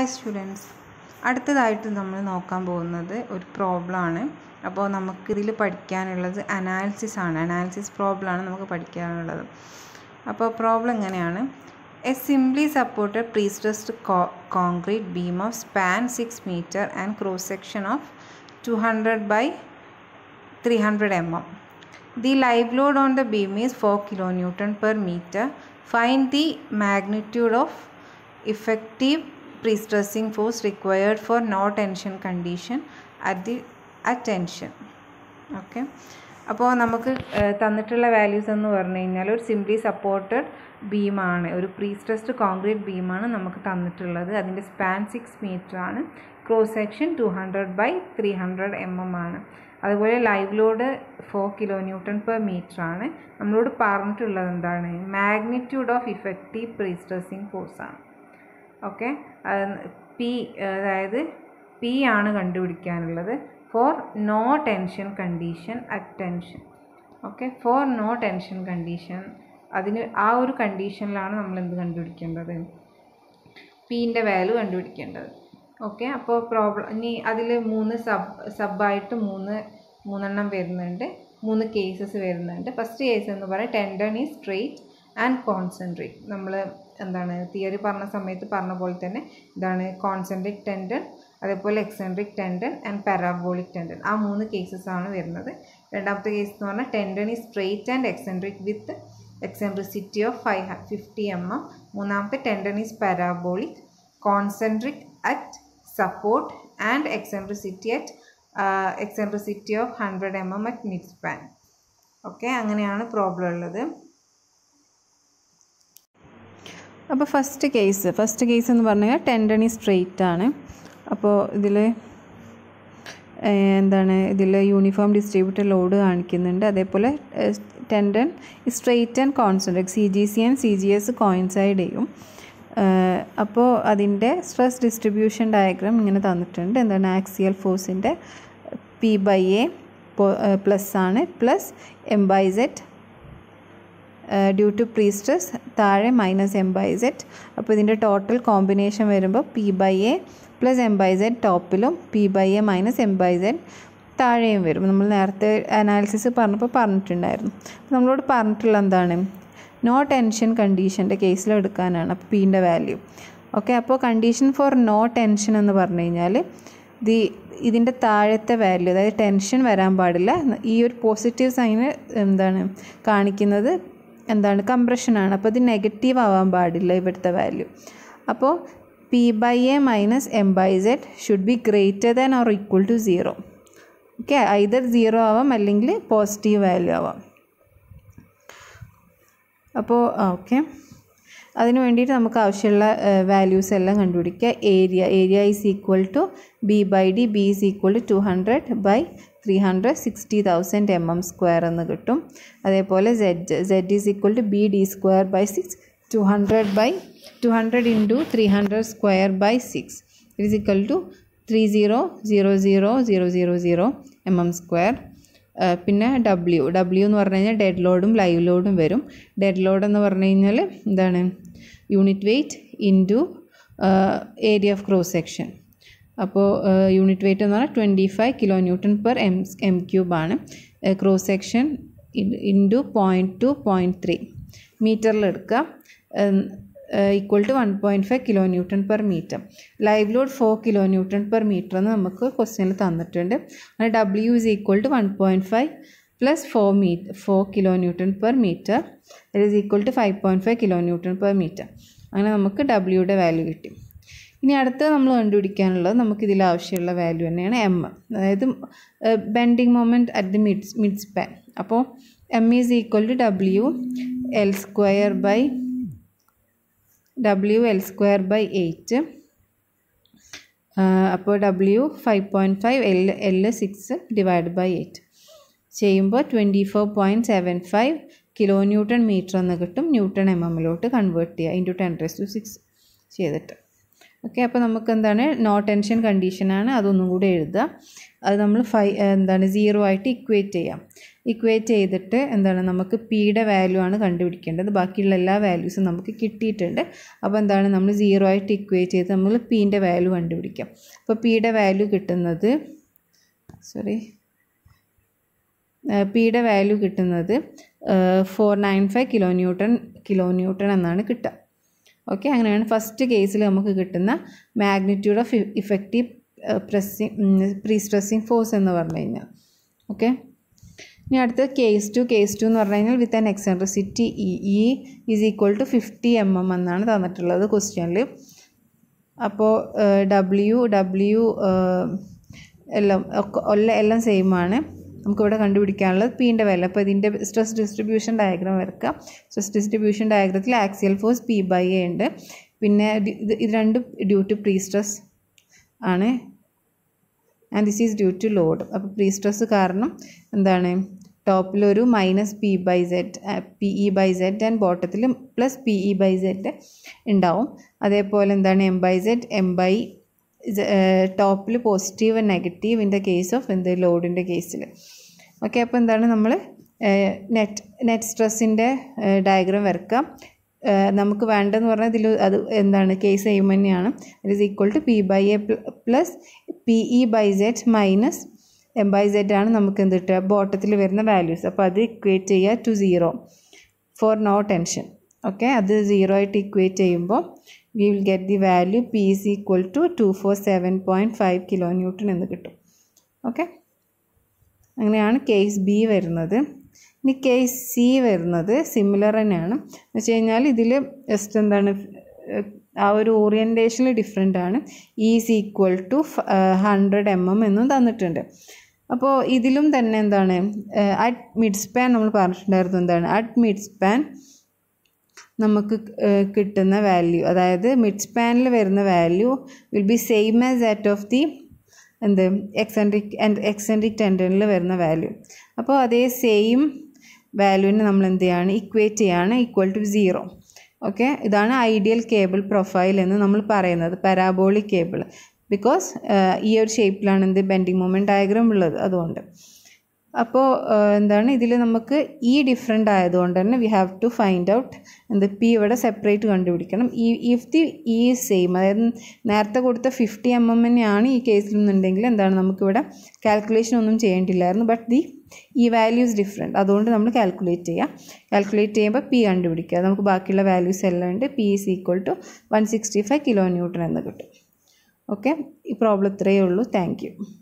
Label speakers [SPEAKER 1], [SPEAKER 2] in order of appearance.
[SPEAKER 1] Students അടുത്തതായിട്ട് നമ്മൾ നോക്കാൻ പോകുന്നത് ഒരു പ്രോബ്ലമാണ് അപ്പോൾ നമുക്കിതിൽ പഠിക്കാനുള്ളത് അനാലിസിസ് ആണ് അനാലിസിസ് പ്രോബ്ലമാണ് നമുക്ക് പഠിക്കാനുള്ളത് അപ്പോൾ പ്രോബ്ലം ഇങ്ങനെയാണ് a simply supported prestressed concrete beam of span six meter and cross section of two hundred by three hundred M M The live load on the beam is 4 kilonewton per meter. Find the magnitude of effective pre-stressing force required for no tension condition at the at tension. Okay അപ്പോൾ നമുക്ക് ഏഹ്, തന്നിട്ടുള്ള values എന്ന് പറഞ്ഞു കഴിഞ്ഞാൽ ഒരു simply supported ബീമാണ് ഒരു pre prestressed concrete ബീമാണ് നമുക്ക് തന്നിട്ടുള്ളത് അതിൻ്റെ സ്പാൻ സിക്സ് മീറ്റർ ആണ് cross section two hundred by three hundred M M ആണ് അതുപോലെ live load four kilo newton per meter ആണ് നമ്മളോട് പറഞ്ഞിട്ടുള്ളത് എന്താണ് magnitude of effective prestressing force ആണ് ഓക്കെ പി അതായത് പി ആണ് കണ്ടുപിടിക്കാനുള്ളത് for no tension condition at tension okay for no tension condition അതിന് ആ ഒരു കണ്ടീഷനിലാണ് നമ്മൾ എന്ത് കണ്ടുപിടിക്കേണ്ടത് പീൻ്റെ വാല്യൂ കണ്ടുപിടിക്കേണ്ടത് ഓക്കെ അപ്പോൾ പ്രോബ്ലം ഇനി അതിൽ മൂന്ന് സബ് സബായിട്ട് മൂന്ന് മൂന്നെണ്ണം വരുന്നുണ്ട് മൂന്ന് കേസസ് വരുന്നുണ്ട് ഫസ്റ്റ് കേസ് എന്ന് പറയുന്നത് ടെൻഡൺ ഈ സ്ട്രെയിറ്റ് ആൻഡ് കോൺസെൻട്രേറ്റ് നമ്മൾ എന്താണ് തിയറി പറഞ്ഞ സമയത്ത് പറഞ്ഞ പോലെ തന്നെ ഇതാണ് കോൺസെൻട്രിക് ടെൻഡൻ അതേപോലെ eccentric tendon and parabolic tendon ആ മൂന്ന് കേസസ് ആണ് വരുന്നത് രണ്ടാമത്തെ കേസ് എന്ന് പറഞ്ഞാൽ ടെൻഡൺ ഈ straight and eccentric with eccentricity of five fifty M M മൂന്നാമത്തെ tendon is parabolic concentric at support and eccentricity at eccentricity of hundred M M at mid span okay അങ്ങനെയാണ് problem ഉള്ളത്
[SPEAKER 2] അപ്പോൾ first case first case എന്ന് പറഞ്ഞാൽ ടെൻഡണി straight ആണ് അപ്പോൾ ഇതിൽ എന്താണ് ഇതിൽ യൂണിഫോം ഡിസ്ട്രിബ്യൂട്ടർ ലോഡ് കാണിക്കുന്നുണ്ട് അതേപോലെ tendon straight and concentrate C G C and C G S coincide ചെയ്യും അപ്പോൾ അതിൻ്റെ സ്ട്രെസ് ഡിസ്ട്രിബ്യൂഷൻ ഡയഗ്രാം ഇങ്ങനെ തന്നിട്ടുണ്ട് എന്താണ് ആക്സിയൽ ഫോഴ്സിൻ്റെ പി ബൈ എ പ്ലസ് ആണ് plus M by Z due to prestress താഴെ മൈനസ് എം ബൈ സെറ്റ് അപ്പോൾ ഇതിൻ്റെ ടോട്ടൽ കോമ്പിനേഷൻ വരുമ്പോൾ P by A plus M by Z ടോപ്പിലും P by A minus M by Z താഴെയും വരും നമ്മൾ നേരത്തെ അനാലിസിസ് പറഞ്ഞപ്പോൾ പറഞ്ഞിട്ടുണ്ടായിരുന്നു അപ്പോൾ നമ്മളോട് പറഞ്ഞിട്ടുള്ള എന്താണ് നോ ടെൻഷൻ കണ്ടീഷൻ്റെ കേസിൽ എടുക്കാനാണ് അപ്പോൾ പീൻ്റെ വാല്യൂ ഓക്കെ അപ്പോൾ കണ്ടീഷൻ ഫോർ നോ ടെൻഷൻ എന്ന് പറഞ്ഞു കഴിഞ്ഞാൽ ദി ഇതിൻ്റെ താഴത്തെ വാല്യൂ അതായത് ടെൻഷൻ വരാൻ പാടില്ല ഈ ഒരു പോസിറ്റീവ് സൈന് എന്താണ് കാണിക്കുന്നത് എന്താണ് കംപ്രഷനാണ് അപ്പോൾ ഇത് നെഗറ്റീവ് ആവാൻ പാടില്ല ഇവിടുത്തെ വാല്യൂ അപ്പോൾ P by A minus M by Z should be greater than or equal to zero okay either zero ആവാം അല്ലെങ്കിൽ പോസിറ്റീവ് വാല്യൂ ആവാം അപ്പോൾ ഓക്കെ അതിന് വേണ്ടിയിട്ട് നമുക്ക് ആവശ്യമുള്ള വാല്യൂസ് എല്ലാം കണ്ടുപിടിക്കുക area area is equal to B by D B is equal to two hundred by three hundred sixty thousand M M square എന്ന് കിട്ടും അതേപോലെ Z Z is equal to B D square by six two hundred by two hundred into three hundred square by six it is equal to three zero zero zero zero zero zero M M square പിന്നെ W W എന്ന് പറഞ്ഞു കഴിഞ്ഞാൽ dead ലോഡും live ലോഡും വരും dead load എന്ന് പറഞ്ഞു കഴിഞ്ഞാൽ എന്താണ് unit weight into area of cross section അപ്പോൾ യൂണിറ്റ് വെയ്റ്റ് എന്ന് പറഞ്ഞാൽ twenty five kilo newton per M M ക്യൂബാണ് cross section into point two point three മീറ്ററിൽ എടുക്കുക equal to one point five kilo newton per meter live load four kilo newton per meter എന്ന് നമുക്ക് ക്വസ്റ്റ്യനിൽ തന്നിട്ടുണ്ട് അങ്ങനെ W is equal to one point five plus four me four kilo newton per meter it is equal to five point five kilo newton per meter അങ്ങനെ നമുക്ക് ഡബ്ല്യൂയുടെ value കിട്ടി ഇനി അടുത്തത് നമ്മൾ കണ്ടുപിടിക്കാനുള്ളത് നമുക്ക് ഇതിൽ ആവശ്യമുള്ള വാല്യൂ തന്നെയാണ് എം അതായത് bending moment at the mid mid span അപ്പോൾ M is equal to W L square by W L square by eight അപ്പോൾ W five point five L L six divide by eight ചെയ്യുമ്പോൾ twenty four point seven five kilo newton meter എന്ന് കിട്ടും newton M എമ്മിലോട്ട് convert ചെയ്യുക into ten raise to six ചെയ്തിട്ട് okay അപ്പോൾ നമുക്ക് എന്താണ് നോ ടെൻഷൻ കണ്ടീഷനാണ് അതൊന്നും കൂടി എഴുതുക അത് നമ്മൾ ഫൈ എന്താണ് സീറോ ആയിട്ട് ഇക്വേറ്റ് ചെയ്യാം ഇക്വേറ്റ് ചെയ്തിട്ട് എന്താണ് നമുക്ക് പിയുടെ വാല്യൂ ആണ് കണ്ടുപിടിക്കേണ്ടത് ബാക്കിയുള്ള എല്ലാ വാല്യൂസും നമുക്ക് കിട്ടിയിട്ടുണ്ട് അപ്പോൾ എന്താണ് നമ്മൾ സീറോ ആയിട്ട് ഇക്വേറ്റ് ചെയ്ത് നമ്മൾ പീൻ്റെ വാല്യൂ കണ്ടുപിടിക്കാം അപ്പോൾ പിയുടെ വാല്യൂ കിട്ടുന്നത് സോറി പിയുടെ വാല്യൂ കിട്ടുന്നത് four nine five kilo newton kilo newton എന്നാണ് കിട്ടുക ഓക്കെ അങ്ങനെയാണ് ഫസ്റ്റ് കേസിൽ നമുക്ക് കിട്ടുന്ന magnitude of effective pressing prestressing force എന്ന് പറഞ്ഞു കഴിഞ്ഞാൽ ഓക്കെ ഇനി അടുത്ത് കേസ് ടു കേസ് ടു എന്ന് പറഞ്ഞു കഴിഞ്ഞാൽ with an eccentricity E E is equal to fifty M M എന്നാണ് തന്നിട്ടുള്ളത് ക്വസ്റ്റ്യനിൽ അപ്പോൾ ഡബ്ല്യു ഡബ്ല്യു എല്ലാം ഒക്കെ എല്ലാം സെയിം ആണ് നമുക്കിവിടെ കണ്ടുപിടിക്കാനുള്ളത് പീൻ്റെ വില അപ്പോൾ ഇതിൻ്റെ സ്ട്രെസ് ഡിസ്ട്രിബ്യൂഷൻ ഡയഗ്രാം വരക്കുക സ്ട്രെസ് ഡിസ്ട്രിബ്യൂഷൻ ഡയഗ്രത്തിൽ axial force P by A ഉണ്ട് പിന്നെ ഇത് ഇത് രണ്ടും ഡ്യൂ ടു പ്രീ സ്ട്രെസ് ആണ് and this is due to load അപ്പോൾ പ്രീ സ്ട്രെസ് കാരണം എന്താണ് ടോപ്പിലൊരു minus P by Z P E by Z and ബോട്ടത്തിൽ plus P E by Z ഉണ്ടാവും അതേപോലെ എന്താണ് M by Z M by ടോപ്പിൽ positive negative in the case of എന്ത് ലോഡിൻ്റെ കേസിൽ ഓക്കെ അപ്പോൾ എന്താണ് നമ്മൾ നെറ്റ് നെറ്റ് സ്ട്രെസ്സിൻ്റെ ഡയഗ്രാം വരക്കാം നമുക്ക് വേണ്ടതെന്ന് പറഞ്ഞാൽ ഇതിൽ അത് എന്താണ് കേസ് സെയിം തന്നെയാണ് it is equal to P by A plus P E by Z minus M by Z ആണ് നമുക്ക് എന്ത് കിട്ടുക ബോട്ടത്തിൽ വരുന്ന വാല്യൂസ് അപ്പോൾ അത് ഇക്വേറ്റ് ചെയ്യുക to zero for no tension okay അത് സീറോ ആയിട്ട് ഇക്വേറ്റ് ചെയ്യുമ്പോൾ we will get the value P is equal to two four seven point five kilo newton എന്ന് കിട്ടും ഓക്കെ അങ്ങനെയാണ് കേസ് ബി വരുന്നത് ഇനി കേസ് സി വരുന്നത് സിമിലർ തന്നെയാണ് എന്ന് വെച്ച് കഴിഞ്ഞാൽ ഇതിൽ ജസ്റ്റ് എന്താണ് ആ ഒരു ഓറിയൻറ്റേഷനിൽ ഡിഫറെൻ്റ് ആണ് is equal to hundred M M എന്നും തന്നിട്ടുണ്ട് അപ്പോൾ ഇതിലും തന്നെ എന്താണ് അറ്റ് മിഡ് സ്പാൻ നമ്മൾ പറഞ്ഞിട്ടുണ്ടായിരുന്നു എന്താണ് അറ്റ് മിഡ് സ്പാൻ നമുക്ക് കിട്ടുന്ന വാല്യൂ അതായത് മിഡ് സ്പാനിൽ വരുന്ന value will be same as that of the എന്ത് എക്സെൻട്രിക് എക്സെൻട്രിക് ടെൻഡനിൽ വരുന്ന വാല്യൂ അപ്പോൾ അതേ സെയിം വാല്യൂവിനെ നമ്മൾ എന്ത് ചെയ്യാണ് ഇക്വേറ്റ് ചെയ്യാണ് ഈക്വൽ ടു സീറോ ഓക്കെ ഇതാണ് ഐഡിയൽ കേബിൾ പ്രൊഫൈൽ എന്ന് നമ്മൾ പറയുന്നത് പാരാബോളിക് കേബിൾ ബിക്കോസ് ഈ ഒരു ഷേപ്പിലാണ് എന്ത് ബെൻഡിങ് മൊമെൻറ്റ് ഡയഗ്രാം ഉള്ളത് അതുകൊണ്ട് അപ്പോൾ എന്താണ് ഇതിൽ നമുക്ക് ഈ ഡിഫറെൻ്റ് ആയതുകൊണ്ട് തന്നെ we have to find out എന്ത് പി ഇവിടെ സെപ്പറേറ്റ് കണ്ടുപിടിക്കണം ഈ ഇഫ് ദി ഈ സെയിം അതായത് നേരത്തെ കൊടുത്ത ഫിഫ്റ്റി എം എം തന്നെയാണ് ഈ കേസിൽ നിന്നുണ്ടെങ്കിൽ എന്താണ് നമുക്കിവിടെ കാൽക്കുലേഷൻ ഒന്നും ചെയ്യേണ്ടില്ലായിരുന്നു ബട്ട് ദി ഈ വാല്യൂസ് ഡിഫറെൻറ്റ് അതുകൊണ്ട് നമ്മൾ കാൽക്കുലേറ്റ് ചെയ്യുക കാൽക്കുലേറ്റ് ചെയ്യുമ്പോൾ പി കണ്ടുപിടിക്കുക നമുക്ക് ബാക്കിയുള്ള വാല്യൂസ് എല്ലാം ഉണ്ട് P is equal to one sixty five kilo newton എന്ന് കിട്ടും ഓക്കെ ഈ പ്രോബ്ലം ഇത്രയേ ഉള്ളൂ താങ്ക് യു